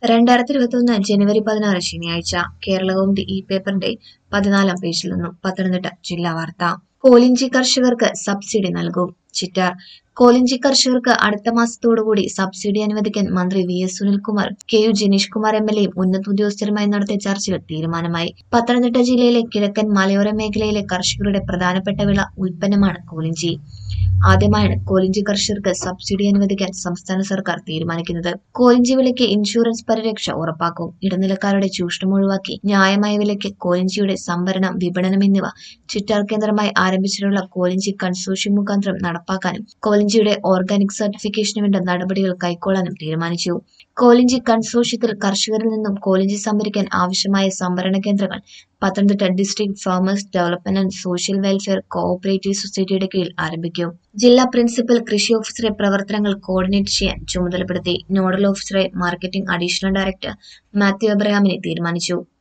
രണ്ടായിരത്തി ഇരുപത്തിയൊന്ന് ജനുവരി പതിനാറ് ശനിയാഴ്ച കേരളകൗമുദി ഈ പേപ്പറിന്റെ പതിനാലാം പേജിൽ നിന്നും പത്തനംതിട്ട ജില്ലാ വാർത്ത കോലിഞ്ചി കർഷകർക്ക് സബ്സിഡി നൽകും ചിറ്റാർ കോലിഞ്ചി കർഷകർക്ക് അടുത്ത മാസത്തോടുകൂടി സബ്സിഡി അനുവദിക്കാൻ മന്ത്രി V S Sunilkumar K U Janeesh Kumar M L എയും ഉന്നത ഉദ്യോഗസ്ഥരുമായി നടത്തിയ ചർച്ചയിൽ തീരുമാനമായി പത്തനംതിട്ട ജില്ലയിലെ കിഴക്കൻ മലയോര മേഖലയിലെ കർഷകരുടെ പ്രധാനപ്പെട്ട വിള ഉൽപ്പന്നമാണ് കോലിഞ്ചി ആദ്യമായാണ് കോലിഞ്ചി കർഷകർക്ക് സബ്സിഡി അനുവദിക്കാൻ സംസ്ഥാന സർക്കാർ തീരുമാനിക്കുന്നത് കോലിഞ്ചി വിലയ്ക്ക് ഇൻഷുറൻസ് പരിരക്ഷ ഉറപ്പാക്കും ഇടനിലക്കാരുടെ ചൂഷണം ഒഴിവാക്കി ന്യായമായ വിലയ്ക്ക് കോലിഞ്ചിയുടെ സംഭരണം വിപണനം എന്നിവ ചിറ്റാർ കേന്ദ്രമായി ആരംഭിച്ചിട്ടുള്ള കോലിഞ്ചി കൺസോഷ്യം മുഖാന്തരം നടപ്പാക്കാനും കോലിഞ്ചിയുടെ ഓർഗാനിക് സർട്ടിഫിക്കേഷന് വേണ്ട നടപടികൾ കൈക്കൊള്ളാനും തീരുമാനിച്ചു കോലിഞ്ചി കൺസോഷ്യത്തിൽ കർഷകരിൽ നിന്നും കോലിഞ്ചി സംഭരിക്കാൻ ആവശ്യമായ സംഭരണ കേന്ദ്രങ്ങൾ Pathanamthitta district farmers development and social welfare cooperative സൊസൈറ്റിയുടെ കീഴിൽ ആരംഭിക്കും ജില്ലാ പ്രിൻസിപ്പൽ കൃഷി ഓഫീസറെ പ്രവർത്തനങ്ങൾ കോർഡിനേറ്റ് ചെയ്യാൻ ചുമതലപ്പെടുത്തി നോഡൽ ഓഫീസറെ മാർക്കറ്റിംഗ് അഡീഷണൽ ഡയറക്ടർ മാത്യു എബ്രഹാമിനെ തീരുമാനിച്ചു